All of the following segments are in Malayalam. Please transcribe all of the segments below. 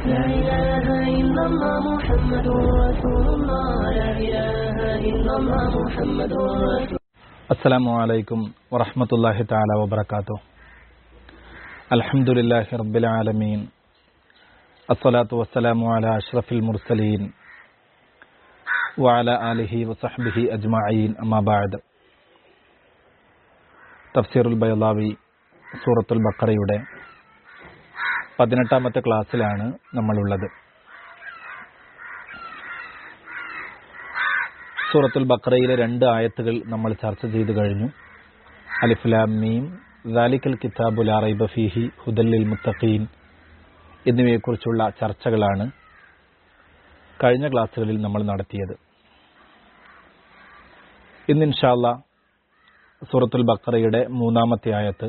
لا إله إلا الله محمد رسول الله لا إله إلا الله محمد رسول അസ്സലാമു അലൈക്കും വറഹ്മത്തുള്ളാഹി തആല വബറകാതുഹു അൽഹംദുലില്ലാഹി റബ്ബിൽ ആലമീൻ അസ്സലാത്തു വസ്സലാമു അലാ അഷ്റഫിൽ മുർസലീൻ വഅല ആലിഹി വസഹ്ബിഹി അജ്മഈൻ അമ്മാ ബഅദ് തഫ്സീറുൽ ബൈളാവി സൂറത്തുൽ ബഖറയുടെ പതിനെട്ടാമത്തെ ക്ലാസ്സിലാണ് നമ്മളുള്ളത് സൂറത്തുൽ ബക്രയിലെ രണ്ട് ആയത്തുകൾ നമ്മൾ ചർച്ച ചെയ്തു കഴിഞ്ഞു അലിഫ്ലാം മീം ദാലിക്കൽ കിതാബു ലാ റൈബ ഫീഹി ഹുദല്ലിൽ മുത്തഖീൻ എന്നിവയെക്കുറിച്ചുള്ള ചർച്ചകളാണ് കഴിഞ്ഞ ക്ലാസ്സുകളിൽ നമ്മൾ നടത്തിയത് ഇന്ന് ഇൻഷാല്ല സൂറത്തുൽ ബക്രയുടെ മൂന്നാമത്തെ ആയത്ത്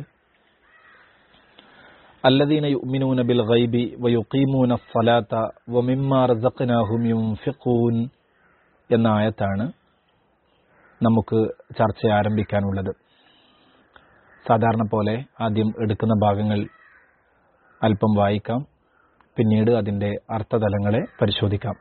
الذين يؤمنون بالغيب ويقيمون الصلاة ومما رزقناهم ينفقون എന്ന ആയത്താണ് നമുക്ക് ചർച്ച ആരംഭിക്കാനുള്ളത് സാധാരണ പോലെ ആദ്യം എടുക്കുന്ന ഭാഗങ്ങൾ അല്പം വായിക്കാം പിന്നീട് അതിൻ്റെ അർത്ഥതലങ്ങളെ പരിശോധിക്കാം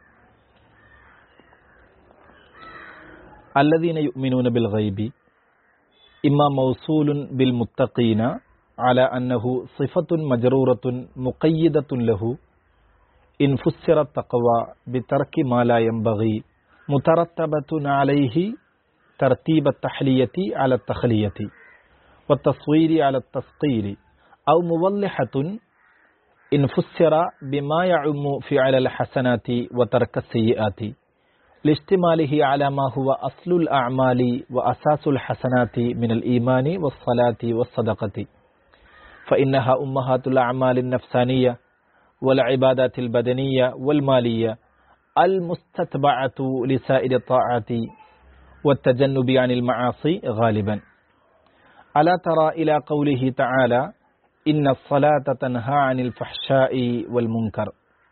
അല്ലദീന യുഅ്മിനൂന ബിൽ ഗൈബി ഇമ്മ മൗസൂലുൻ ബിൽ മുത്തഖീന അല അന്നഹു സിഫത്തുൻ മജറൂറത്തുൻ മുഖയ്യിദത്തുൻ ലഹു ഇൻ ഫുസ്സിറ തഖവ ബിതർക്കി മാ ലാ യംബഗി مترتبة عليه ترتيب التحلية على التخلية والتصوير على التسقير أو موضحة إن فسر بما يعم فعل الحسنات وترك السيئات لاشتماله على ما هو أصل الأعمال وأساس الحسنات من الإيمان والصلاة والصدقة فإنها أمهات الأعمال النفسانية والعبادات البدنية والمالية المستتبعة لسائر الطاعات والتجنب عن المعاصي غالبا ألا ترى إلى قوله تعالى إن الصلاة تنهى عن الفحشاء والمنكر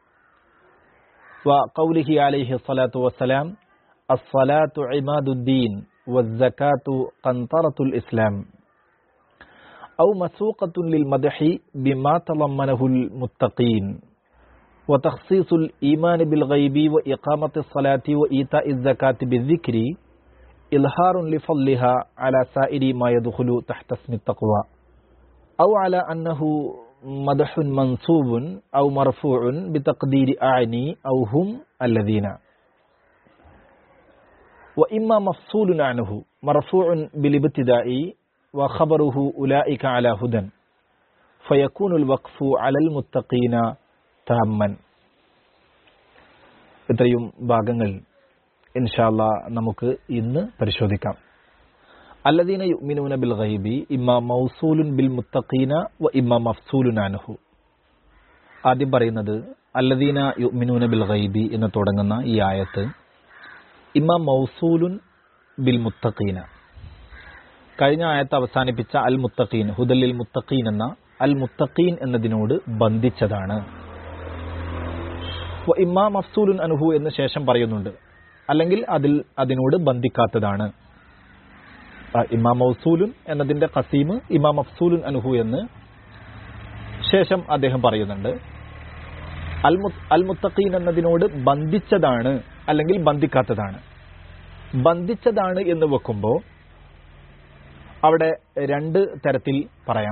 وقوله عليه الصلاة والسلام الصلاة عماد الدين والزكاة قنطرة الإسلام أو مسوقة للمدح بما تضمنه المتقين وتخصيص الإيمان بالغيب وإقامة الصلاة وإيتاء الزكاة بالذكر إظهار لفضلها على سائر ما يدخل تحت اسم التقوى أو على أنه مدح منصوب أو مرفوع بتقدير أعني أو هم الذين وإما مفصول عنه مرفوع بالابتداء وخبره أولئك على هدى فيكون الوقف على المتقين താമൻ ഇത്രയും ഭാഗങ്ങൾ ഇൻഷാല്ല നമുക്ക് ഇന്ന് പരിശോധിക്കാം അല്ലദീന യുമിനൂന ബിൽ ഗൈബി ഇമ്മ മൗസൂലുൻ ബിൽ മുത്തഖീന വ ഇമ്മ മഫ്സൂലുൻ അൻഹു ആദ്യം പറയുന്നത് അല്ലദീന യുമിനൂന ബിൽ ഗൈബി എന്ന് തുടങ്ങുന്ന ഈ ആയത്ത് ഇമ്മ മൗസൂലുൻ ബിൽ മുത്തഖീന കഴിഞ്ഞ ആയത്ത് അവസാനിപ്പിച്ച അൽ മുത്തഖീൻ ഹുദലിൽ മുത്തഖീൻ എന്ന അൽ മുത്തഖീൻ എന്നതിനോട് ബന്ധിച്ചതാണ് ഇമാ മഫ്സൂലുൻ അനുഹു എന്ന് ശേഷം പറയുന്നുണ്ട് അല്ലെങ്കിൽ അതിൽ അതിനോട് ബന്ധിക്കാത്തതാണ് ഇമാ മൗസൂലുൻ എന്നതിന്റെ കസീം ഇമാ മഫ്സൂലുൻ അനുഹു എന്ന് ശേഷം അദ്ദേഹം പറയുന്നുണ്ട് അൽ അൽ മുത്തഖീൻ എന്നതിനോട് ബന്ധിച്ചതാണ് അല്ലെങ്കിൽ ബന്ധിക്കാത്തതാണ് ബന്ധിച്ചതാണ് എന്ന് വെക്കുമ്പോൾ അവിടെ രണ്ട് തരത്തിൽ പറയാം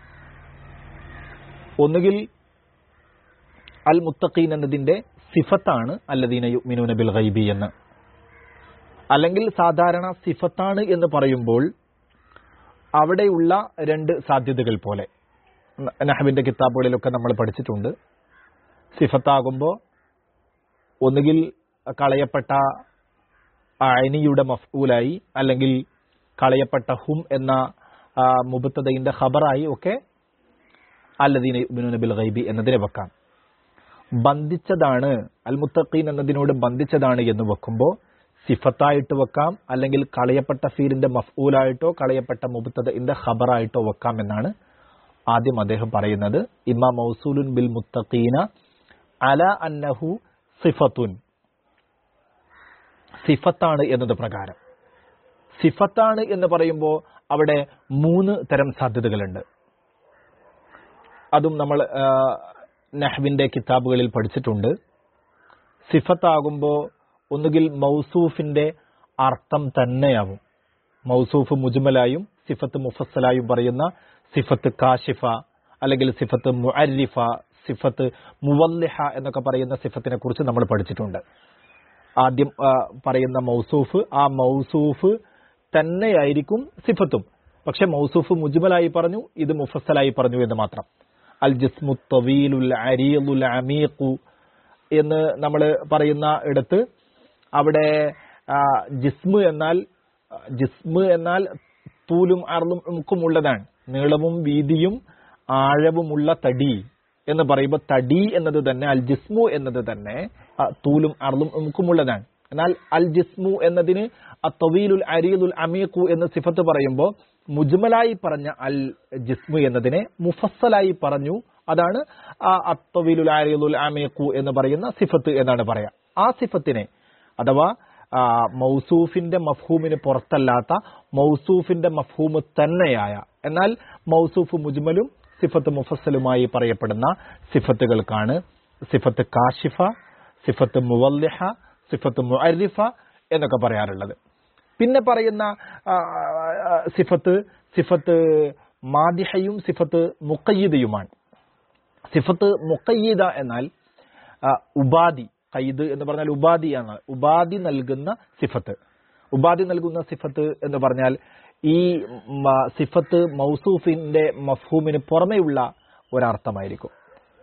ഒന്നുകിൽ അൽ മുത്തഖീൻ എന്നതിന്റെ സിഫത്താണ് അല്ലദീന യുമിനൂന ബിൽ ഗൈബി എന്ന് അല്ലെങ്കിൽ സാധാരണ സിഫത്താണ് എന്ന് പറയുമ്പോൾ അവിടെയുള്ള രണ്ട് സാധ്യതകൾ പോലെ നഹബിന്റെ കിതാബുകളിലൊക്കെ നമ്മൾ പഠിച്ചിട്ടുണ്ട് സിഫത്താകുമ്പോൾ ഒന്നുകിൽ കളയപ്പെട്ട അനിയുടെ മഫ്ഊലായി അല്ലെങ്കിൽ കളയപ്പെട്ട ഹും എന്ന മുബത്തതയിന്റെ ഖബറായി ഒക്കെ അല്ലദീന യുമിനൂന ബിൽ ഗൈബി എന്നതിനെ വെക്കാം ബന്ധിച്ചതാണ് അൽ മുത്തഖീൻ എന്നതിനോട് ബന്ധിച്ചതാണ് എന്ന് വെക്കുമ്പോൾ സിഫത്തായിട്ട് വെക്കാം അല്ലെങ്കിൽ കളയപ്പെട്ട ഫീലിന്റെ മഫ്ഊലായിട്ടോ കളയപ്പെട്ട മുബത്തതിന്റെ ഖബറായിട്ടോ വെക്കാം എന്നാണ് ആദ്യം അദ്ദേഹം പറയുന്നത് ഇമാ മൗസൂലുൻ ബിൽ മുത്തഖീന അല അന്നഹു സിഫത്തുൻ സിഫത്താണ് എന്നത് പ്രകാരം സിഫത്താണ് എന്ന് പറയുമ്പോൾ അവിടെ മൂന്ന് തരം സാധ്യതകളുണ്ട് അതും നമ്മൾ നഹ്വിന്റെ കിതാബുകളിൽ പഠിച്ചിട്ടുണ്ട് സിഫത്താകുമ്പോൾ ഒന്നുകിൽ മൗസൂഫിന്റെ അർത്ഥം തന്നെയാവും മൗസൂഫ് മുജ്മലായും സിഫത്ത് മുഫസ്സലായും പറയുന്ന സിഫത്ത് കാഷിഫ അല്ലെങ്കിൽ സിഫത്ത് മുഅരിഫ സിഫത്ത് മുവല്ലിഹ എന്നൊക്കെ പറയുന്ന സിഫത്തിനെ കുറിച്ച് നമ്മൾ പഠിച്ചിട്ടുണ്ട് ആദ്യം ആ, പറയുന്ന മൗസൂഫ് ആ മൗസൂഫ് തന്നെയായിരിക്കും സിഫത്തും പക്ഷെ മൗസൂഫ് മുജ്മലായി പറഞ്ഞു ഇത് മുഫസ്സലായി പറഞ്ഞു എന്ന് മാത്രം അൽ ജിസ്മു തവീലുൽ അരീലുൽ അമീഖു എന്ന് നമ്മൾ പറയുന്ന ഇടത്ത് അവിടെ ആ, ജിസ്മ് എന്നാൽ ആ, ജിസ്മ് എന്നാൽ തൂലും അർലും ഉള്ളതാണ് നീളവും വീതിയും ആഴവുമുള്ള തടി എന്ന് പറയുമ്പോൾ തടി എന്നത് തന്നെ അൽ ജിസ്മു എന്നത് തന്നെ ആ, തൂലും അർലും ഉള്ളതാണ് എന്നാൽ അൽ ജിസ്മു എന്നതിന് തവീലുൽ അരീലുൽ അമീഖു എന്ന് സിഫത്ത് പറയുമ്പോൾ മുജ്മലായി പറഞ്ഞ അൽ ജിസ്മു എന്നതിനെ മുഫസ്സലായി പറഞ്ഞു അതാണ് ആ അത്തവീലുൽ അരീലുൽ അമീഖു എന്ന് പറയുന്ന സിഫത്ത് എന്നാണ് പറയാ ആ സിഫത്തിനെ അഥവാ ആ, മൗസൂഫിന്റെ മഫ്ഹൂമിന് പുറത്തല്ലാത്ത മൗസൂഫിന്റെ മഫ്ഹൂമ് തന്നെയായ എന്നാൽ മൗസൂഫ് മുജ്മലും സിഫത്ത് മുഫസ്സലുമായി പറയപ്പെടുന്ന സിഫത്തുകൾക്കാണ് സിഫത്ത് കാഷിഫ സിഫത്ത് മുവല്ലിഹ സിഫത്ത് മുഅരിഫ എന്നൊക്കെ പറയാറുള്ളത് പിന്നെ പറയുന്ന ആ, ആ, സിഫത്ത് സിഫത്ത് മാദിഹയും സിഫത്ത് മുക്കയ്യിദയുമാണ് സിഫത്ത് മുക്കയ്യിദ എന്നാൽ ആ, ഉപാധി കയ്ത് എന്ന് പറഞ്ഞാൽ ഉപാധിയാണ് ഉപാധി നൽകുന്ന സിഫത്ത് ഉപാധി നൽകുന്ന സിഫത്ത് എന്ന് പറഞ്ഞാൽ ഈ മ- സിഫത്ത് മൗസൂഫിന്റെ മഫ്ഹൂമിന് പുറമെയുള്ള ഒരർത്ഥമായിരിക്കും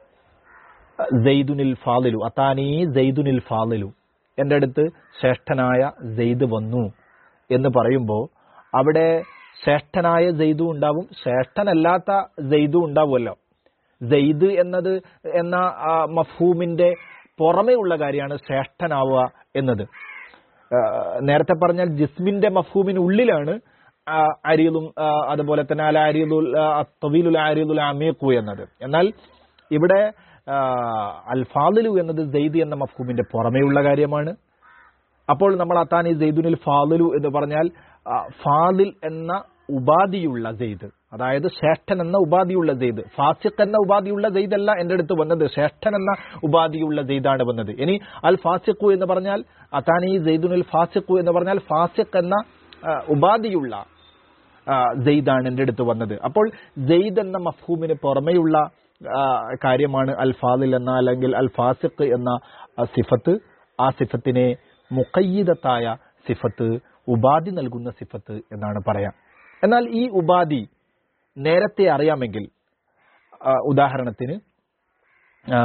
സെയ്ദുനിൽ ഫാലിലു അത്താനി സെയ്ദുനിൽ ഫാലിലു എൻ്റെ അടുത്ത് ശ്രേഷ്ഠനായ സെയ്ദ് വന്നു എന്ന് പറയുമ്പോൾ അവിടെ ശ്രേഷ്ഠനായ സെയ്ദും ഉണ്ടാവും ശ്രേഷ്ഠനല്ലാത്ത സെയ്ദും ഉണ്ടാവുമല്ലോ സെയ്ദ് എന്നത് എന്ന ആ, മഫ്ഹൂമിന്റെ പുറമേ ഉള്ള കാര്യമാണ് ശ്രേഷ്ഠനാവുക എന്നത് ആ, നേരത്തെ പറഞ്ഞാൽ ജിസ്മിന്റെ മഫ്ഹൂമിന് ഉള്ളിലാണ് ആ, അരിയലും ആ, അതുപോലെ തന്നെ അല അരിയലുൽ തവീലുൽ അരിയലുൽ അമീഖു എന്നത് എന്നാൽ ഇവിടെ ആ, അൽ ഫാദിലു എന്നത് സെയ്ദ് എന്ന മഫ്ഹൂമിന്റെ പുറമേയുള്ള കാര്യമാണ് അപ്പോൾ നമ്മൾ അത്താനി സെയ്ദുനിൽ ഫാദിലു എന്ന് പറഞ്ഞാൽ ആ, ഫാദിൽ എന്ന ഉപാധിയുള്ള സെയ്ദ് അതായത് ശ്രേഷ്ഠൻ എന്ന ഉപാധിയുള്ള സെയ്ദ് ഫാസിഖ് എന്ന ഉപാധിയുള്ള സെയ്ദ് അല്ല എൻ്റെ അടുത്ത് വന്നത് ശ്രേഷ്ഠൻ എന്ന ഉപാധിയുള്ള സെയ്ദാണ് വന്നത് ഇനി അൽ ഫാസിഖു എന്ന് പറഞ്ഞാൽ അത്താനി സെയ്ദുനിൽ ഫാസിഖു എന്ന് പറഞ്ഞാൽ ഫാസിഖ് എന്ന ആ, ഉപാധിയുള്ള ആ, സെയ്ദാണ് എൻ്റെ അടുത്ത് വന്നത് അപ്പോൾ സെയ്ദ് എന്ന മഫ്ഹൂമിന് പുറമെയുള്ള ആ, കാര്യമാണ് അൽ ഫാദിൽ എന്ന അല്ലെങ്കിൽ അൽ ഫാസിഖ് എന്ന ആ, സിഫത്ത് ആ സിഫത്തിനെ മുഖയ്യിദത്തായ സിഫത്ത് ഉപാധി നൽകുന്ന സിഫത്ത് എന്നാണ് പറയാം എന്നാൽ ഈ ഉപാധി നേരത്തെ അറിയാമെങ്കിൽ ആ, ഉദാഹരണത്തിന് ആ,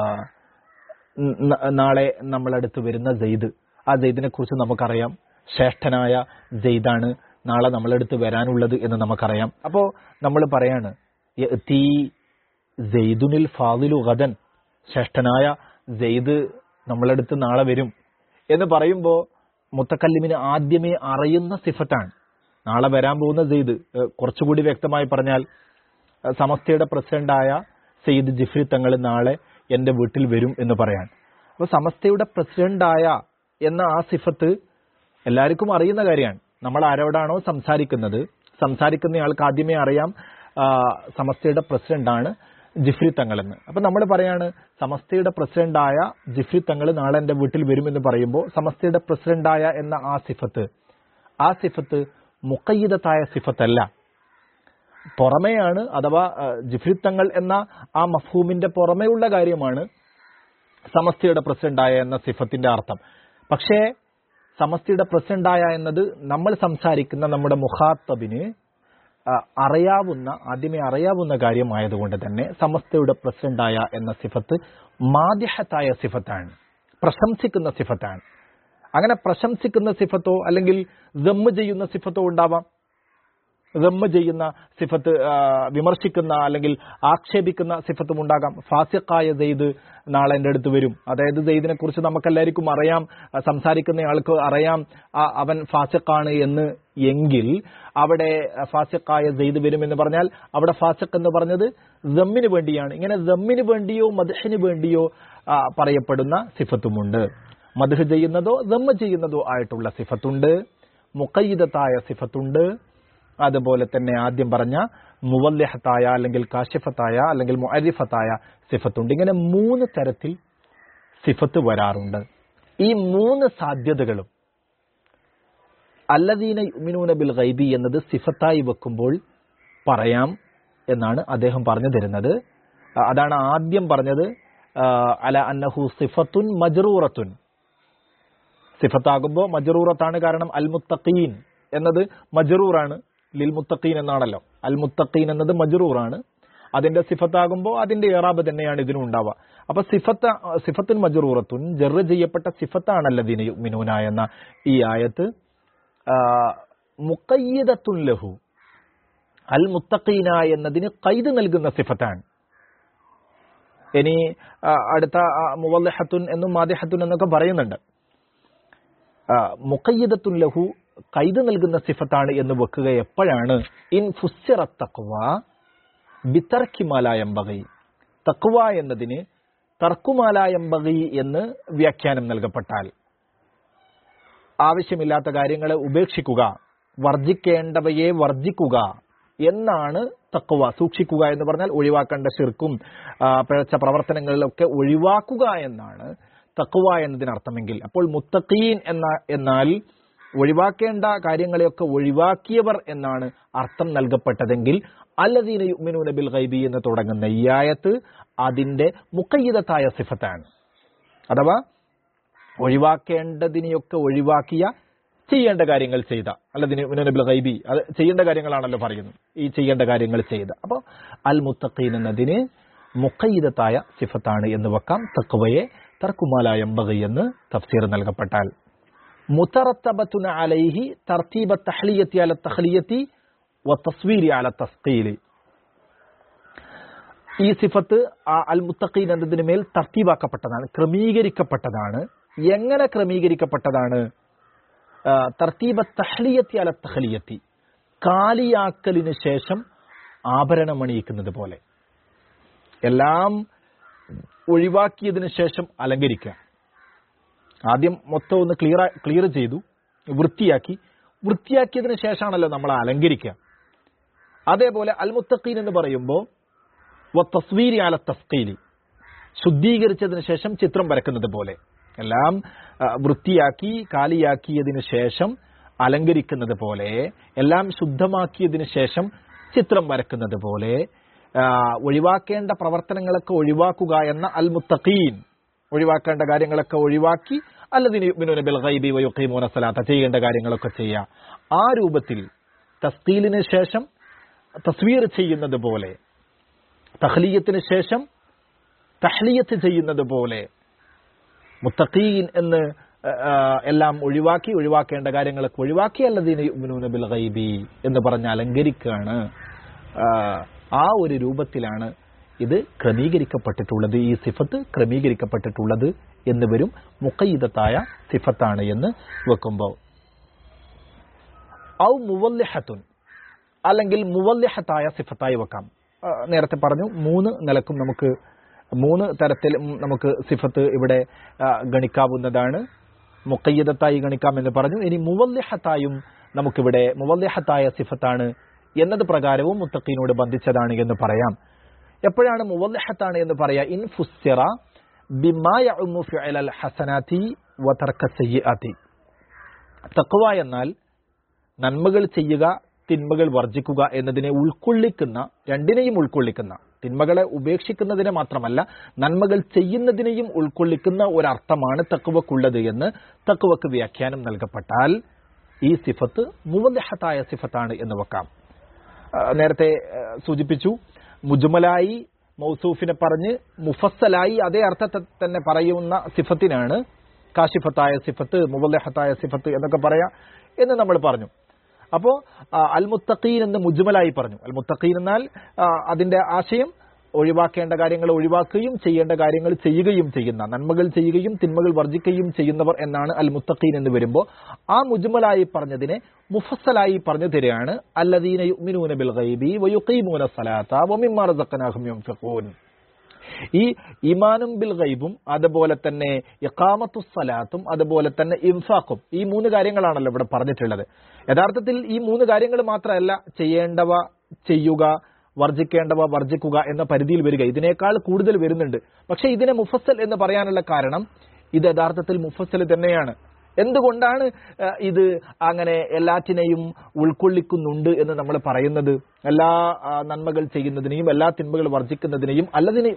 ന- നാളെ നമ്മളടുത്ത് വരുന്ന സെയ്ദ് ആ സെയ്ദിനെ കുറിച്ച് നമുക്കറിയാം ശ്രേഷ്ഠനായ സെയ്ദാണ് നാളെ നമ്മളടുത്ത് വരാനുള്ളത് എന്ന് നമുക്കറിയാം അപ്പോ നമ്മൾ പറയാണ് യഅ്തി സെയ്ദുനിൽ ഫാദിലു ഗദൻ ശ്രേഷ്ഠനായ സെയ്ദ് നമ്മളടുത്ത് നാളെ വരും എന്ന് പറയുമ്പോൾ മുത്തക്കല്ലിമിന് ആദ്യമേ അറിയുന്ന സിഫത്താണ് നാളെ വരാൻ പോകുന്ന സെയ്ദ് ഏഹ് കുറച്ചുകൂടി വ്യക്തമായി പറഞ്ഞാൽ ഏഹ് സമസ്തയുടെ പ്രസിഡന്റായ സെയ്ദ് ജിഫ്രി തങ്ങൾ നാളെ എന്റെ വീട്ടിൽ വരും എന്ന് പറയാൻ അപ്പൊ സമസ്തയുടെ പ്രസിഡന്റായ എന്ന ആ സിഫത്ത് എല്ലാവർക്കും അറിയുന്ന കാര്യമാണ് നമ്മൾ ആരോടാണോ സംസാരിക്കുന്നത് സംസാരിക്കുന്നയാൾക്ക് ആദ്യമേ അറിയാം ആ, സമസ്തയുടെ പ്രസിഡന്റാണ് ജിഫ്രി തങ്ങളെന്ന് അപ്പൊ നമ്മൾ പറയാണ് സമസ്തയുടെ പ്രസിഡന്റായ ജിഫ്രി തങ്ങൾ നാളെ എന്റെ വീട്ടിൽ വരുമെന്ന് പറയുമ്പോൾ സമസ്തയുടെ പ്രസിഡന്റായ എന്ന ആ സിഫത്ത് ആ സിഫത്ത് മുക്കയ്യിദത്തായ സിഫത്തല്ല പുറമെയാണ് അഥവാ ആ, ജിഫ്രി തങ്ങൾ എന്ന ആ മഫ്ഹൂമിന്റെ പുറമെയുള്ള കാര്യമാണ് സമസ്തയുടെ പ്രസിഡന്റായ എന്ന സിഫത്തിന്റെ അർത്ഥം പക്ഷേ സമസ്തയുടെ പ്രസിഡന്റായ എന്നത് നമ്മൾ സംസാരിക്കുന്ന നമ്മുടെ മുഖാത്തബിന് ആ, അറിയാവുന്ന ആദ്യമേ അറിയാവുന്ന കാര്യമായതുകൊണ്ട് തന്നെ സമസ്തയുടെ പ്രസിഡന്റായ എന്ന സിഫത്ത് മാധ്യഹത്തായ സിഫത്താണ് പ്രശംസിക്കുന്ന സിഫത്താണ് അങ്ങനെ പ്രശംസിക്കുന്ന സിഫത്തോ അല്ലെങ്കിൽ ദമ്മ് ചെയ്യുന്ന സിഫത്തോ ഉണ്ടാവാം ദമ്മ് ചെയ്യുന്ന സിഫത്ത് ആ, വിമർശിക്കുന്ന അല്ലെങ്കിൽ ആക്ഷേപിക്കുന്ന സിഫത്തും ഉണ്ടാകാം ഫാസിഖായ സെയ്ദ് നാളെ എൻ്റെ അടുത്ത് വരും അതായത് സെയ്ദിനെ കുറിച്ച് നമുക്കെല്ലാവർക്കും അറിയാം ആ, സംസാരിക്കുന്ന ആൾക്ക് അറിയാം ആ, അവൻ ഫാസിഖാണ് എന്ന് എങ്കിൽ അവിടെ ഫാസിഖായ സെയ്ദ് വരും എന്ന് പറഞ്ഞാൽ അവിടെ ഫാസിഖ് എന്ന് പറഞ്ഞത് ദമ്മിന് വേണ്ടിയാണ് ഇങ്ങനെ ദമ്മിന് വേണ്ടിയോ മദഹിന് വേണ്ടിയോ ആ, പറയപ്പെടുന്ന സിഫത്തുമുണ്ട് മദഹ് ചെയ്യുന്നതോ ദമ്മ് ചെയ്യുന്നതോ ആയിട്ടുള്ള സിഫത്തുണ്ട് മുക്കയ്യിദത്തായ സിഫത്തുണ്ട് അതുപോലെ തന്നെ ആദ്യം പറഞ്ഞ മുവല്യഹത്തായ അല്ലെങ്കിൽ കാശിഫത്തായ അല്ലെങ്കിൽ മുഅരിഫത്തായ സിഫത്തുണ്ട് ഇങ്ങനെ മൂന്ന് തരത്തിൽ സിഫത്ത് വരാറുണ്ട് ഈ മൂന്ന് സാധ്യതകളും അല്ലദീന യുമിനൂന ബിൽ ഗൈബി എന്നത് സിഫത്തായി വെക്കുമ്പോൾ പറയാം എന്നാണ് അദ്ദേഹം പറഞ്ഞു തരുന്നത് ആ, അതാണ് ആദ്യം പറഞ്ഞത് ആ, അല അന്നഹു സിഫത്തുൻ മജ്റൂറത്തുൻ സിഫത്താകുമ്പോൾ മജ്റൂറത്താണ് കാരണം അൽ മുത്തഖീൻ എന്നത് മജ്റൂറാണ് ലിൽ മുത്തഖീൻ എന്നാണല്ലോ അൽ മുത്തഖീൻ എന്നത് മജ്റൂറാണ് അതിന്റെ സിഫത്താകുമ്പോൾ അതിന്റെ ഇറാബ് തന്നെയാണ് ഇതിനും ഉണ്ടാവുക അപ്പൊ സിഫത്ത സിഫത്തുൻ മജ്റൂറത്തുൻ ജറ് ചെയ്യപ്പെട്ട സിഫത്താണല്ലോ ദീന യുമിനൂന എന്ന ഈ ആയത്ത് മുക്കയ്യദത്തുൻ ലഹു അൽ മുത്തഖീന എന്നതിന് കൈത് നൽകുന്ന സിഫത്താണ് ഇനി ആ, അടുത്ത ആ, മുവല്ലഹത്തുൻ എന്നും മാദിഹത്തുൻ എന്നൊക്കെ പറയുന്നുണ്ട് മുക്കയ്യദത്തുൻ ലഹു കൈത് നൽകുന്ന സിഫത്താണ് എന്ന് വെക്കുക എപ്പോഴാണ് ഇൻ ഫുസ്സിറ തക്വ ബിത്തർക്കിമാലായമ്പകി തക്വ എന്നതിന് തർക്കുമാലായമ്പകി എന്ന് വ്യാഖ്യാനം നൽകപ്പെട്ടാൽ ആവശ്യമില്ലാത്ത കാര്യങ്ങളെ ഉപേക്ഷിക്കുക വർജിക്കേണ്ടവയെ വർജിക്കുക എന്നാണ് തക്കുവ സൂക്ഷിക്കുക എന്ന് പറഞ്ഞാൽ ഒഴിവാക്കേണ്ട ശിർക്കും ആ, പിഴച്ച പ്രവർത്തനങ്ങളിലൊക്കെ ഒഴിവാക്കുക എന്നാണ് തക്കുവ എന്നതിനർത്ഥമെങ്കിൽ അപ്പോൾ മുത്തഖീൻ എന്ന എന്നാൽ ഒഴിവാക്കേണ്ട കാര്യങ്ങളെയൊക്കെ ഒഴിവാക്കിയവർ എന്നാണ് അർത്ഥം നൽകപ്പെട്ടതെങ്കിൽ അല്ലദീന യുമിനൂന ബിൽ ഗൈബി എന്ന് തുടങ്ങുന്ന ഈ ആയത്ത് അതിന്റെ മുക്കയ്യതായ സിഫത്താണ് അഥവാ ഒഴിവാക്കേണ്ടതിനെയൊക്കെ ഒഴിവാക്കിയ ചെയ്യേണ്ട കാര്യങ്ങൾ ചെയ്ത അല്ലതിന് മുനബിൽ ഗൈബി അത് ചെയ്യേണ്ട കാര്യങ്ങളാണല്ലോ പറയുന്നത് ഈ ചെയ്യേണ്ട കാര്യങ്ങൾ ചെയ്ത അപ്പോൾ അൽ മുത്തഖീൻ എന്നതിന് മുഖയിദത്തായ സിഫത്താണ് എന്ന് വെക്കാം തക്വയെ തർക്കുമാലായ എമ്പകി എന്ന് തഫ്സീർ നൽകപ്പെട്ടാൽ മുത്തറത്തബത്തുന അലൈഹി തർത്തീബ തഹ്ലിയത്തി അല തഹ്ലിയത്തി വ തസ്വീരി അല തസ്കീലി ഈ സിഫത്ത് ആ അൽ മുത്തഖീൻ എന്നതിന് മേൽ തർത്തീബാക്കപ്പെട്ടതാണ് ക്രമീകരിക്കപ്പെട്ടതാണ് എങ്ങനെ ക്രമീകരിക്കപ്പെട്ടതാണ് ആ, തർത്തീബ തഹ്ലിയത്തി അല തഹ്ലിയത്തി കാലിയാക്കലിന് ശേഷം ആഭരണം അണിയിക്കുന്നത് പോലെ എല്ലാം ഒഴിവാക്കിയതിനു ശേഷം അലങ്കരിക്കുക ആദ്യം മൊത്തം ഒന്ന് ക്ലിയർ ക്ലിയർ ചെയ്തു വൃത്തിയാക്കി വൃത്തിയാക്കിയതിനു ശേഷമാണല്ലോ നമ്മൾ അലങ്കരിക്കുക അതേപോലെ അൽ മുത്തഖീൻ എന്ന് പറയുമ്പോൾ തസ്വീരി അല തസ്കീലി ശുദ്ധീകരിച്ചതിന് ശേഷം ചിത്രം വരക്കുന്നത് പോലെ എല്ലാം ആ, വൃത്തിയാക്കി കാലിയാക്കിയതിനു ശേഷം അലങ്കരിക്കുന്നത് പോലെ എല്ലാം ശുദ്ധമാക്കിയതിനു ശേഷം ചിത്രം വരക്കുന്നത് പോലെ ആ, ഒഴിവാക്കേണ്ട പ്രവർത്തനങ്ങളൊക്കെ ഒഴിവാക്കുക എന്ന അൽ മുത്തഖീൻ ഒഴിവാക്കേണ്ട കാര്യങ്ങളൊക്കെ ഒഴിവാക്കി അല്ലതിന് ബിൽ ഗൈബി വയുഖീമൂന സലാത്ത ചെയ്യേണ്ട കാര്യങ്ങളൊക്കെ ചെയ്യുക ആ രൂപത്തിൽ തസ്തീലിന് ശേഷം തസ്വീർ ചെയ്യുന്നത് പോലെ തഹ്ലീയത്തിന് ശേഷം തഹ്ലിയത്ത് ചെയ്യുന്നത് പോലെ മുത്തഖീൻ എന്ന് ആ, ആ, എല്ലാം ഒഴിവാക്കി ഒഴിവാക്കേണ്ട കാര്യങ്ങളൊക്കെ ഒഴിവാക്കി അല്ലദീന ബിൽ ഗൈബി എന്ന് പറഞ്ഞ് അലങ്കരിക്കുകയാണ് ആ, ആ ഒരു രൂപത്തിലാണ് ഇത് ക്രമീകരിക്കപ്പെട്ടിട്ടുള്ളത് ഈ സിഫത്ത് ക്രമീകരിക്കപ്പെട്ടിട്ടുള്ളത് എന്ന് വരും മുക്കയിദത്തായ സിഫത്താണ് എന്ന് വെക്കുമ്പോൾ ഔ മുവല്ലിഹത്തുൻ അല്ലെങ്കിൽ മുവല്ലിഹത്തായ സിഫത്തായി വെക്കാം ആ, നേരത്തെ പറഞ്ഞു മൂന്ന് നിലക്കും നമുക്ക് മൂന്ന് തരത്തിൽ നമുക്ക് സിഫത്ത് ഇവിടെ ആ, ഗണിക്കാവുന്നതാണ് മുക്കയ്യദത്തായി ഗണിക്കാം എന്ന് പറഞ്ഞു ഇനി മുവല്ലിഹത്തായും നമുക്കിവിടെ മുവല്ലിഹത്തായ സിഫത്താണ് എന്നത് പ്രകാരവും മുത്തഖീനോട് ബന്ധിച്ചതാണ് എന്ന് പറയാം എപ്പോഴാണ് മുവല്ലിഹത്താണ് എന്ന് പറയാ ഇൻ ഫുസ്സിറ ബിമാ യഉമു ഫിഅലൽ ഹസനാതി വ തർക സയ്യിആതി തഖ്വ എന്നാൽ നന്മകൾ ചെയ്യുക തിന്മകൾ വർജിക്കുക എന്നതിനെ ഉൾക്കൊള്ളിക്കുന്ന രണ്ടിനെയും ഉൾക്കൊള്ളിക്കുന്ന തിന്മകളെ ഉപേക്ഷിക്കുന്നതിനെ മാത്രമല്ല നന്മകൾ ചെയ്യുന്നതിനെയും ഉൾക്കൊള്ളിക്കുന്ന ഒരർത്ഥമാണ് തക്കുവക്കുള്ളത് എന്ന് തക്കുവക്ക് വ്യാഖ്യാനം നൽകപ്പെട്ടാൽ ഈ സിഫത്ത് മുവല്ലഹത്തായ സിഫത്താണ് എന്ന് വെക്കാം ആ, നേരത്തെ ആ, സൂചിപ്പിച്ചു മുജ്മലായി മൗസൂഫിനെ പറഞ്ഞ് മുഫസ്സലായി അതേ അർത്ഥത്തെ തന്നെ പറയുന്ന സിഫത്തിനാണ് കാശിഫത്തായ സിഫത്ത് മുവല്ലഹത്തായ സിഫത്ത് എന്നൊക്കെ പറയാം എന്ന് നമ്മൾ പറഞ്ഞു അപ്പോ ആ, അൽ മുത്തഖീൻ എന്ന് മുജ്മലായി പറഞ്ഞു അൽ മുത്തഖീൻ എന്നാൽ ആ, അതിന്റെ ആശയം ഒഴിവാക്കേണ്ട കാര്യങ്ങൾ ഒഴിവാക്കുകയും ചെയ്യേണ്ട കാര്യങ്ങൾ ചെയ്യുകയും ചെയ്യുന്ന നന്മകൾ ചെയ്യുകയും തിന്മകൾ വർജിക്കുകയും ചെയ്യുന്നവർ എന്നാണ് അൽ മുത്തഖീൻ എന്ന് വരുമ്പോൾ ആ മുജ്മലായി പറഞ്ഞതിനെ മുഫസ്സലായി പറഞ്ഞു തരികയാണ് അല്ലദീന യുഅ്മിനൂന ബിൽ ഗൈബി വയുഖീമൂന സലാത്ത വമിമ്മാ റസഖനാഹും യുൻഫിഖൂൻ ഈ ഇമാനും ബിൽ ഗൈബും അതുപോലെ തന്നെ ഇഖാമത്തു സലാത്തും അതുപോലെ തന്നെ ഇൻഫാഖും ഈ മൂന്ന് കാര്യങ്ങളാണല്ലോ ഇവിടെ പറഞ്ഞിട്ടുള്ളത് യഥാർത്ഥത്തിൽ ഈ മൂന്ന് കാര്യങ്ങൾ മാത്രമല്ല ചെയ്യേണ്ടവ ചെയ്യുക വർജിക്കേണ്ടവ വർജിക്കുക എന്ന പരിധിയിൽ വരിക ഇതിനേക്കാൾ കൂടുതൽ വരുന്നുണ്ട് പക്ഷെ ഇതിനെ മുഫസ്സൽ എന്ന് പറയാനുള്ള കാരണം ഇത് യഥാർത്ഥത്തിൽ മുഫസ്സൽ തന്നെയാണ് എന്തുകൊണ്ടാണ് ആ, ഇത് അങ്ങനെ എല്ലാറ്റിനെയും ഉൾക്കൊള്ളിക്കുന്നുണ്ട് എന്ന് നമ്മൾ പറയുന്നത് എല്ലാ ആ, നന്മകൾ ചെയ്യുന്നതിനെയും എല്ലാ തിന്മകൾ വർജിക്കുന്നതിനെയും അല്ലതിനെ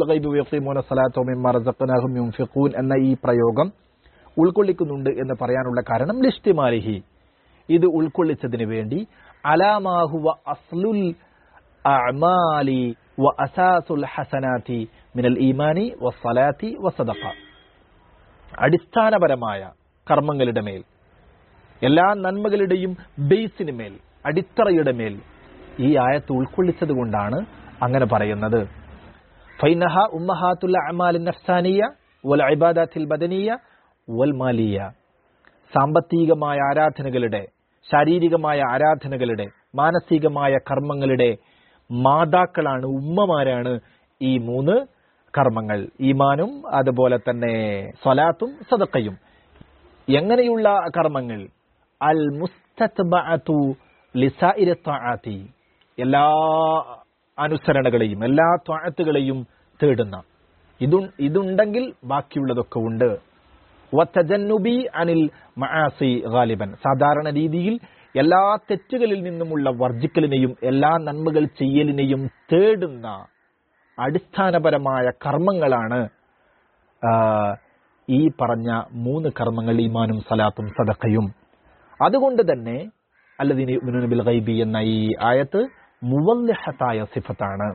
എന്ന ഈ പ്രയോഗം ഉൾക്കൊള്ളിക്കുന്നുണ്ട് എന്ന് പറയാനുള്ള കാരണം ലിഷ്ടിമാലിഹി ഇത് ഉൾക്കൊള്ളിച്ചതിന് വേണ്ടി അലാമാഹുവ അസ്ലുൽ അഅമാലി വ അസാസുൽ ഹസനാത്തി മിനൽ ഈമാനി വസ്സലാത്തി വസദഖ അടിസ്ഥാനപരമായ കർമ്മങ്ങളുടെ മേൽ എല്ലാ നന്മകളുടെയും ബേസിന് മേൽ അടിത്തറയുടെ മേൽ ഈ ആയത്ത് ഉൾക്കൊള്ളിച്ചത് കൊണ്ടാണ് അങ്ങനെ പറയുന്നത് ഫൈനഹ ഉമ്മഹാത്തുൽ അമാലിൻ നഫ്സാനിയ വൽ ഇബാദാത്തിൽ ബദനിയ വൽ മാലിയ സാമ്പത്തികമായ ആരാധനകളുടെ ശാരീരികമായ ആരാധനകളുടെ മാനസികമായ കർമ്മങ്ങളുടെ മാതാക്കളാണ് ഉമ്മമാരാണ് ഈ മൂന്ന് കർമ്മങ്ങൾ ഈമാനും അതുപോലെ തന്നെ സ്വലാത്തും സദക്കയും എങ്ങനെയുള്ള കർമ്മങ്ങൾ അൽ മുസ്തത്ബഅതു ലിസായിരി ത്വആത്തി എല്ലാ അനുസരണകളെയും എല്ലാ ത്വഅത്തുകളെയും തേടുന്ന ഇതു ഇതുണ്ടെങ്കിൽ ബാക്കിയുള്ളതൊക്കെ ഉണ്ട് വത്തജന്നുബി അനിൽ മആസി ഗാലിബൻ സാധാരണ രീതിയിൽ എല്ലാ തെറ്റുകളിൽ നിന്നുമുള്ള വർജിക്കലിനെയും എല്ലാ നന്മകൾ ചെയ്യലിനെയും തേടുന്ന അടിസ്ഥാനപരമായ കർമ്മങ്ങളാണ് ആ, ഈ പറഞ്ഞ മൂന്ന് കർമ്മങ്ങൾ ഈമാനും സലാത്തും സദഖയും അതുകൊണ്ട് തന്നെ അല്ലദീന ബിൽ ഗൈബി എന്ന ഈ ആയത്ത് മുവല്ലിഹത്തായ സിഫത്താണ്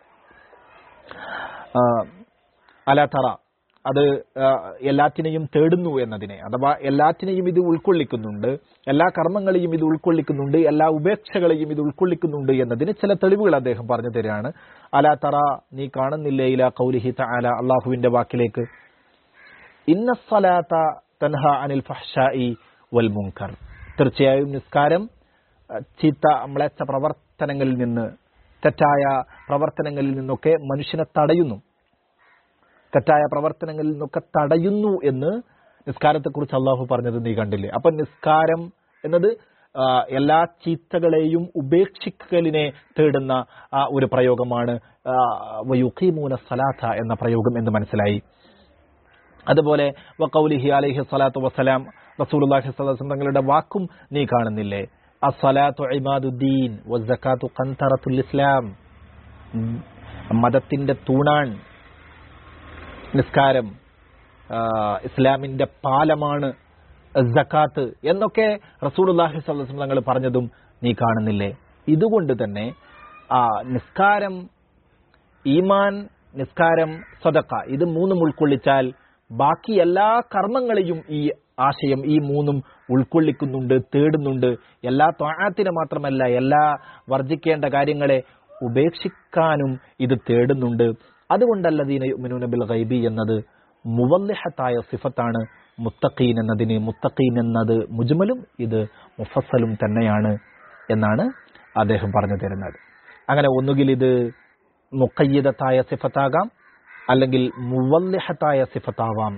ആ, അല തറ അത് ആ, എല്ലാറ്റിനെയും തേടുന്നു എന്നതിനെ അഥവാ എല്ലാറ്റിനെയും ഇത് ഉൾക്കൊള്ളിക്കുന്നുണ്ട് എല്ലാ കർമ്മങ്ങളെയും ഇത് ഉൾക്കൊള്ളിക്കുന്നുണ്ട് എല്ലാ ഉപേക്ഷകളെയും ഇത് ഉൾക്കൊള്ളിക്കുന്നുണ്ട് എന്നതിന് ചില തെളിവുകൾ അദ്ദേഹം പറഞ്ഞു തരികയാണ് അല തറ നീ കാണുന്നില്ലേ ഇല കൗലിഹി തആല അള്ളാഹുവിന്റെ വാക്കിലേക്ക് ഇന്ന സ്വലാത്ത തൻഹ അനിൽ ഫഹ്ഷായി വൽ മുങ്കർ തീർച്ചയായും നിസ്കാരം അഹ്, ചീത്ത മ്ലേച്ഛ പ്രവർത്തനങ്ങളിൽ നിന്ന് തെറ്റായ പ്രവർത്തനങ്ങളിൽ നിന്നൊക്കെ മനുഷ്യനെ തടയുന്നു തെറ്റായ പ്രവർത്തനങ്ങളിൽ നിന്നൊക്കെ തടയുന്നു എന്ന് നിസ്കാരത്തെക്കുറിച്ച് അള്ളാഹു പറഞ്ഞത് നീ കണ്ടില്ലേ അപ്പൊ നിസ്കാരം എന്നത് ആ, എല്ലാ ചീത്തകളെയും ഉപേക്ഷിക്കലിനെ തേടുന്ന ആ, ഒരു പ്രയോഗമാണ് ആ, വയുഖീമൂന സലാത്ത എന്ന പ്രയോഗം എന്ന് മനസ്സിലായി അതുപോലെ വഖൗലിഹി അലൈഹി സ്വലാത്തു വസ്സലാം റസൂലുള്ളാഹി സ്വല്ലല്ലാഹു അലൈഹി വസല്ലം തങ്ങളുടെ വാക്കും നീ കാണുന്നില്ലേ അസ്സലാത്തു ഇമാദുദ്ദീൻ വസ്സകാത്തു ഖന്തറത്തുൽ ഇസ്ലാം ഉം, മതത്തിന്റെ തൂണാൻ നിസ്കാരം ആ, ഇസ്ലാമിന്റെ പാലമാണ് സക്കാത്ത് എന്നൊക്കെ റസൂലുള്ളാഹി സ്വല്ലല്ലാഹു അലൈഹി വസല്ലം തങ്ങൾ പറഞ്ഞതും നീ കാണുന്നില്ലേ ഇതുകൊണ്ട് തന്നെ ആ നിസ്കാരം ഈമാൻ നിസ്കാരം സ്വതക്ക ഇത് മൂന്നും ഉൾക്കൊള്ളിച്ചാൽ ബാക്കി എല്ലാ കർമ്മങ്ങളെയും ഈ ആശയം ഈ മൂന്നും ഉൾക്കൊള്ളിക്കുന്നുണ്ട് തേടുന്നുണ്ട് എല്ലാ ത്വാഴത്തിനെ മാത്രമല്ല എല്ലാ വർജിക്കേണ്ട കാര്യങ്ങളെ ഉപേക്ഷിക്കാനും ഇത് തേടുന്നുണ്ട് അതുകൊണ്ടല്ലദീന യുഅ്മിനൂന ബിൽ ഗൈബി എന്നത് മുവല്ലിഹത്തായ സിഫത്താണ് മുത്തഖീൻ എന്നതിന് മുത്തഖീൻ എന്നത് മുജ്മലും ഇത് മുഫസ്സലും തന്നെയാണ് എന്നാണ് അദ്ദേഹം പറഞ്ഞു തരുന്നത് അങ്ങനെ ഒന്നുകിൽ ഇത് മുക്കയ്യദത്തായ സിഫത്താകാം അല്ലെങ്കിൽ മുവല്ലിഹത്തായ സിഫത്താവാം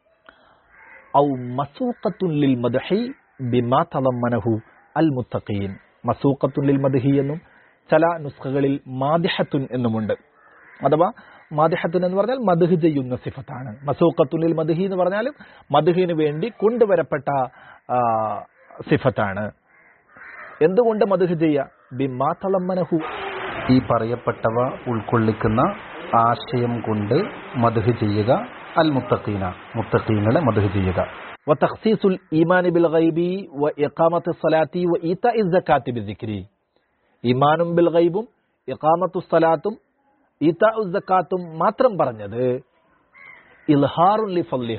ഔ മസൂഖത്തുൻ ലിൽ മദ്ഹി ബിമാ തളമ്മനഹു അൽ മുത്തഖീൻ മസൂഖത്തുൻ ലിൽ മദ്ഹി എന്നും ചില നുസ്ഖകളിൽ മാദിഹത്തുൻ എന്നുമുണ്ട് അഥവാ മാദിഹത്തുൻ എന്ന് പറഞ്ഞാൽ മദ്ഹ് ചെയ്യുന്ന സിഫത്താണ് മസൂഖത്തുൻ ലിൽ മദ്ഹി എന്ന് പറഞ്ഞാലും മദ്ഹിന് വേണ്ടി കൊണ്ടുവരപ്പെട്ട ആ, സിഫത്താണ് എന്തുകൊണ്ട് മദ്ഹ് ചെയ്യുക ബിമാ തളമ്മനഹു ഈ പറയപ്പെട്ടവ ഉൾക്കൊള്ളിക്കുന്ന ആശയം കൊണ്ട് മധുഹ് ചെയ്യുക അൽ മുത്തഖീന മുത്തഖീങ്ങളെ മധുഹ് ചെയ്യുക وتخصيص الإيمان بالغيب وإقامة الصلاة وإيتاء الزكاة بالذكر ഈമാനും ബിൽ ഗൈബും ഇഖാമത്തു സ്വലാത്തും ഈതാ സക്കാത്തും മാത്രം പറഞ്ഞത് ഇൽഹാറുൻ ലി ഫല്ലിഹ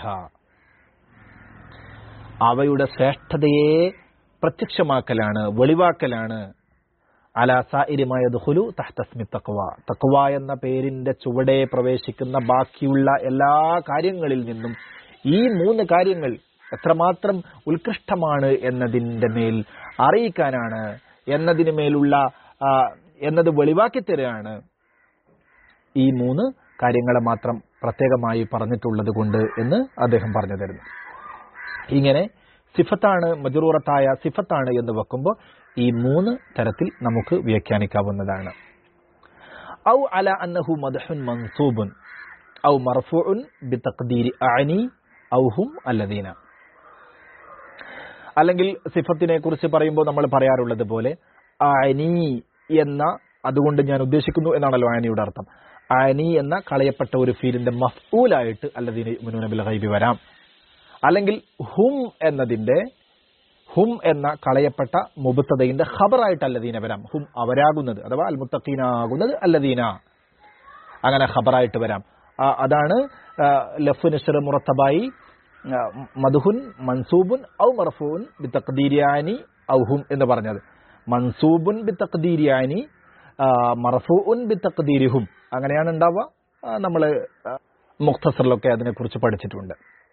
അവയുടെ ശ്രേഷ്ഠതയെ പ്രത്യക്ഷമാക്കലാണ് വെളിവാക്കലാണ് അലാസായിരിമായ ദുഹുലു തഹ്തസ്മി തക്വ തക്വ എന്ന പേരിന്റെ ചുവടെ പ്രവേശിക്കുന്ന ബാക്കിയുള്ള എല്ലാ കാര്യങ്ങളിൽ നിന്നും ഈ മൂന്ന് കാര്യങ്ങൾ എത്രമാത്രം ഉത്കൃഷ്ടമാണ് എന്നതിന്റെ മേൽ അറിയിക്കാനാണ് എന്നതിന് മേലുള്ള ആ, എന്നത് വെളിവാക്കി തരികയാണ് ഈ മൂന്ന് കാര്യങ്ങളെ മാത്രം പ്രത്യേകമായി പറഞ്ഞിട്ടുള്ളത് കൊണ്ട് എന്ന് അദ്ദേഹം പറഞ്ഞു തരുന്നു ഇങ്ങനെ സിഫത്താണ് മജറൂറത്തായ സിഫത്താണ് എന്ന് വെക്കുമ്പോൾ ഈ മൂന്ന് തരത്തിൽ നമുക്ക് വ്യാഖ്യാനിക്കാവുന്നതാണ് ഔ അല അന്നഹു മദ്ഹുൻ മൻസൂബുൻ ഔ മർഫൂഉൻ ബിതഖ്ദീരി അഅനി ഔ ഹും അല്ലദീന അല്ലെങ്കിൽ സിഫത്തിനെ കുറിച്ച് പറയുമ്പോൾ നമ്മൾ പറയാറുള്ളത് പോലെ അനി എന്ന അതുകൊണ്ട് ഞാൻ ഉദ്ദേശിക്കുന്നു എന്നാണല്ലോ ആനിയുടെ അർത്ഥം ആനി എന്ന കളയപ്പെട്ട ഒരു ഫീലിന്റെ മഫ്ഊലായിട്ട് അല്ലദീന യുമിനൂന ബിൽ ഗൈബി വരാം അല്ലെങ്കിൽ ഹും എന്നതിന്റെ ഹും എന്ന കളയപ്പെട്ട മുബത്തതയിന്റെ ഖബറായിട്ട് അല്ലദീന വരാം ഹും അവരാകുന്നത് അഥവാ അൽ മുത്തഖീനാകുന്നത് അല്ലദീന അങ്ങനെ ഖബറായിട്ട് വരാം ആ, അതാണ് ആ, ലഫ് നഷർ മുറത്തബായി ആ, മദ്ഹുൻ മൻസൂബുൻ ഔ മർഫൂൻ ബി തഖ്ദീരിയാനി ഔ ഹും എന്ന് പറഞ്ഞത് മൻസൂബുൻ ബി തഖ്ദീരിയാനി മർഫൂൻ ബി തഖ്ദീരിഹും അങ്ങനെയാണ് ഉണ്ടാവുക നമ്മൾ മുഖ്തസറിലൊക്കെ അതിനെക്കുറിച്ച് പഠിച്ചിട്ടുണ്ട്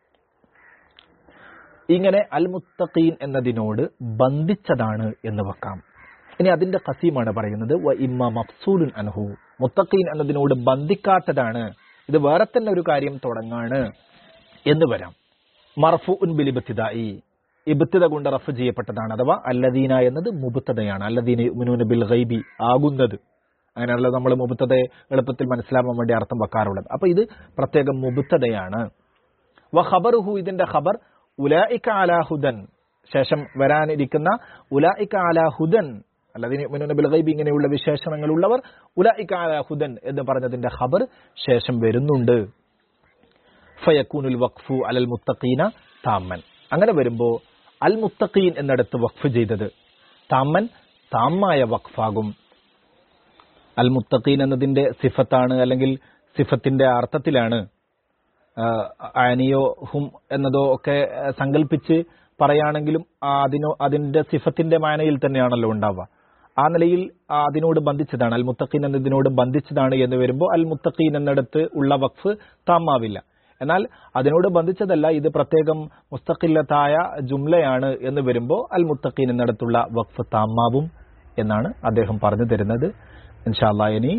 ഇങ്ങനെ അൽ മുത്തഖീൻ എന്നതിനോട് ബന്ധിച്ചതാണ് എന്ന് വെക്കാം ഇനി അതിന്റെ കസീമാണ് പറയുന്നത് വ ഇമ്മ മഫ്സൂലുൻ അൻഹു മുത്തഖീൻ എന്നതിനോട് ബന്ധിക്കാത്തതാണ് ഇത് വേറെ തന്നെ ഒരു കാര്യം തുടങ്ങാണ് എന്ന് വരാം മർഫു ഉൻ ബിലിബത്തിദായി ഇബത്തിത കൊണ്ട് റഫ് ചെയ്യപ്പെട്ടതാണ് അഥവാ അല്ലദീന എന്നത് മുബത്തതയാണ് അല്ലദീന യുമിനൂന ബിൽ ഗൈബി ആകുന്നത് അങ്ങനെയാണല്ലോ നമ്മൾ മുബത്തതയെ എളുപ്പത്തിൽ മനസ്സിലാവാൻ വേണ്ടി അർത്ഥം വെക്കാറുള്ളത് അപ്പൊ ഇത് പ്രത്യേകം മുബത്തതയാണ് വ ഖബറുഹു ഇതിന്റെ ഖബർ ഉലായിക്ക അലാ ഹുദൻ ശേഷം വരാനിരിക്കുന്ന ഉലായിക്ക അലാ ഹുദൻ അല്ലതിന് യുമിനൂന ബിൽ ഗൈബി ഇങ്ങനെയുള്ള വിശേഷണങ്ങളുള്ളവർ ഉലായിക്ക അലാ ഹുദൻ എന്ന് പറഞ്ഞതിന്റെ ഖബർ ശേഷം വരുന്നുണ്ട് ഫയക്കൂനുൽ വഖഫു അലൽ മുത്തഖീന താമൻ അങ്ങനെ വരുമ്പോൾ അൽ മുത്തഖീൻ എന്നിടത്ത് വഖഫ് ചെയ്തത് താമൻ താമായ വഖഫാകും അൽ മുത്തഖീൻ എന്നതിന്റെ സിഫത്താണ് അല്ലെങ്കിൽ സിഫത്തിന്റെ അർത്ഥത്തിലാണ് ആ, ആനിയോ ഹും എന്നതോ ഒക്കെ ആ, സങ്കല്പിച്ച് പറയുകയാണെങ്കിലും ആ അതിനോ അതിന്റെ സിഫത്തിന്റെ മാനയിൽ തന്നെയാണല്ലോ ഉണ്ടാവുക ആ നിലയിൽ ആ അതിനോട് ബന്ധിച്ചതാണ് അൽ മുത്തഖീൻ എന്നതിനോട് ബന്ധിച്ചതാണ് എന്ന് വരുമ്പോൾ അൽ മുത്തഖീൻ എന്നിടത്ത് ഉള്ള വഖഫ് താമാവില്ല എന്നാൽ അതിനോട് ബന്ധിച്ചതല്ല ഇത് പ്രത്യേകം മുസ്തഖില്ലത്തായ ജുംലയാണ് എന്ന് വരുമ്പോൾ അൽ മുത്തഖീൻ എന്നിടത്തുള്ള വഖഫ് താമാവും എന്നാണ് അദ്ദേഹം പറഞ്ഞു തരുന്നത് ഇൻഷാല്ലാ ഇനി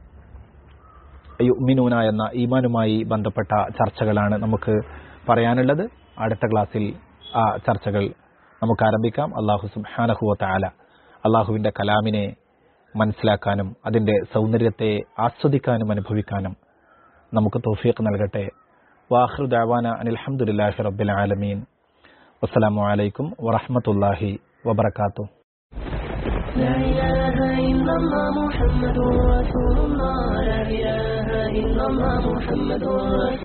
യുമിനൂന എന്ന ഈമാനുമായി ബന്ധപ്പെട്ട ചർച്ചകളാണ് നമുക്ക് പറയാനുള്ളത് അടുത്ത ക്ലാസ്സിൽ ആ ചർച്ചകൾ നമുക്ക് ആരംഭിക്കാം അള്ളാഹു സുബ്ഹാനഹു താല അള്ളാഹുവിന്റെ കലാമിനെ മനസ്സിലാക്കാനും അതിന്റെ സൗന്ദര്യത്തെ ആസ്വദിക്കാനും അനുഭവിക്കാനും നമുക്ക് തൗഫീഖ് നൽകട്ടെ വാഹൃ ദാവാന അനിൽഹമുല്ലാഹി റബ്ബിൽ ആലമീൻ വസ്സലാമു അലൈക്കും വറഹ്മത്തുള്ളാഹി വബർക്കാത്തു لا إله إلا الله محمد رسول الله لا إله إلا الله محمد رسول